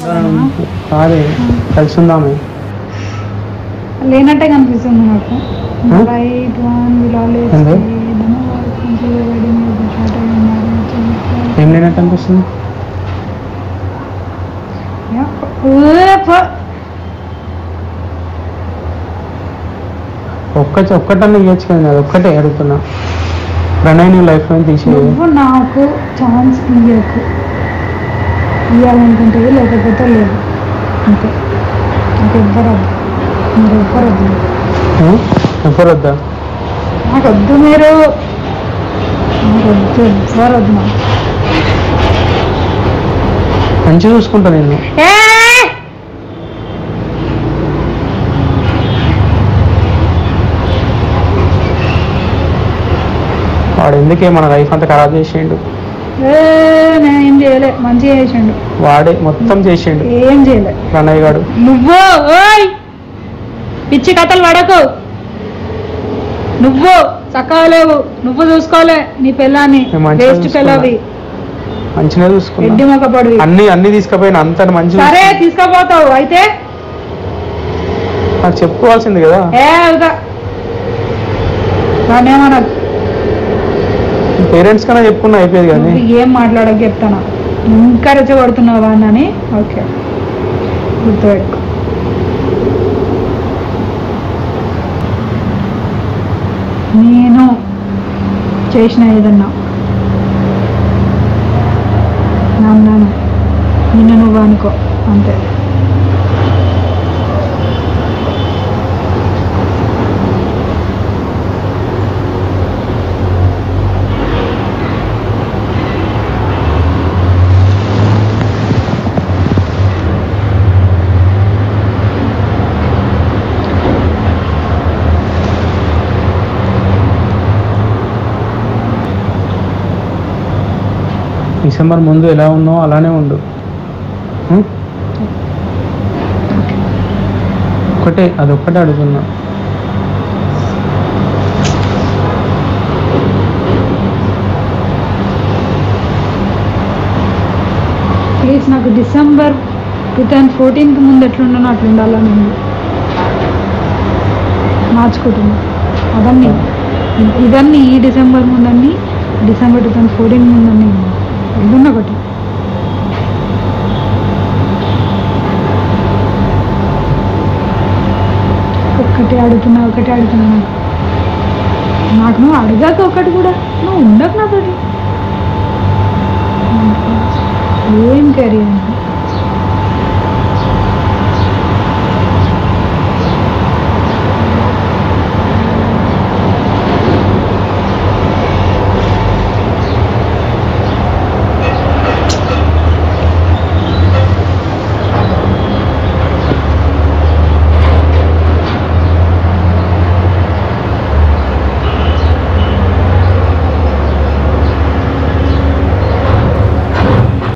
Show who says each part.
Speaker 1: కాదే కలిసి ఉందామే
Speaker 2: లేనట్టే కనిపిస్తుంది నాకు
Speaker 1: Huh?
Speaker 2: రైట్ వన్ విలాలే
Speaker 1: ఏంది? ఏం లేనట్టు అనిపిస్తుంది ఒక్కటి ఒక్కటన్నా ఇవ్వచ్చు కదా అది ఒక్కటే అడుగుతున్నా ప్రణయ్ నువ్వు లైఫ్లో తీసి
Speaker 2: నువ్వు నాకు ఛాన్స్ ఇవ్వకు ఇవ్వాలనుకుంటే లేకపోతే లేదు అంతే నాకు ఎవ్వరు వద్దు మీరు ఎవ్వరు వద్దు
Speaker 1: ఎవరు వద్దా
Speaker 2: నాకు వద్దు మీరు నాకు వద్దు ఎవ్వరు వద్దు నాకు
Speaker 1: మంచిగా చూసుకుంటా నేను వాడు ఎందుకే మన లైఫ్ అంతా ఖరాబ్ చేసేయండు
Speaker 2: ఏ, నేను ఏం చేయలే మంచిగా చేసిండు
Speaker 1: వాడే మొత్తం చేసేయండు
Speaker 2: ఏం చేయలే
Speaker 1: ప్రణయ్ గాడు
Speaker 2: నువ్వు ఓయ్ పిచ్చి కథలు పడకు నువ్వు చక్కగా లేవు నువ్వు చూసుకోలే నీ పిల్లాన్ని
Speaker 1: నేను మంచిగా
Speaker 2: వేస్ట్
Speaker 1: చూసుకున్నా.
Speaker 2: పిల్లవి
Speaker 1: మంచిగా
Speaker 2: ఎడ్డి
Speaker 1: చూసుకున్నా
Speaker 2: మొక్కపడివి
Speaker 1: అన్ని అన్ని తీసుకుపోయిన అంత మంచిగా
Speaker 2: సరే తీసుకుపోతావు అయితే
Speaker 1: నాకు చెప్పుకోవాల్సింది కదా
Speaker 2: ఏ అవుతా నానేమన్నా
Speaker 1: పేరెంట్స్ కన్నా చెప్పుకున్నా అయిపోయేది కానీ
Speaker 2: నువ్వు ఏం మాట్లాడక చెప్తాను ఇంకా రెచ్చగొడుతున్నావా అని ఓకే గుర్తుపెట్టుకో నేను చేసిన ఏదన్నా నన్నాను నిన్ను నువ్వు అనుకో అంతే
Speaker 1: డిసెంబర్ ముందు ఎలా ఉన్నావు అలానే ఉండు ఉం? ఒకటే అదొక్కటే అడుగుతున్నా
Speaker 2: ప్లీజ్ నాకు డిసెంబర్ టూ థౌజండ్ ఫోర్టీన్కి ముందు ఎట్లుండనో అట్లా ఉండాలని ఉంది మార్చుకుంటున్నా అవన్నీ ఇవన్నీ ఈ డిసెంబర్ ముందన్నీ డిసెంబర్ టూ థౌజండ్ ఫోర్టీన్ ముందన్నీ ఏదన్నా ఒకటి ఒక్కటే అడుగుతున్నా ఒకటే అడుగుతున్నా నాకు నువ్వు అడగాక ఒకటి కూడా నువ్వు ఉండకు నాతోటి ఏం కర్రీ అంటే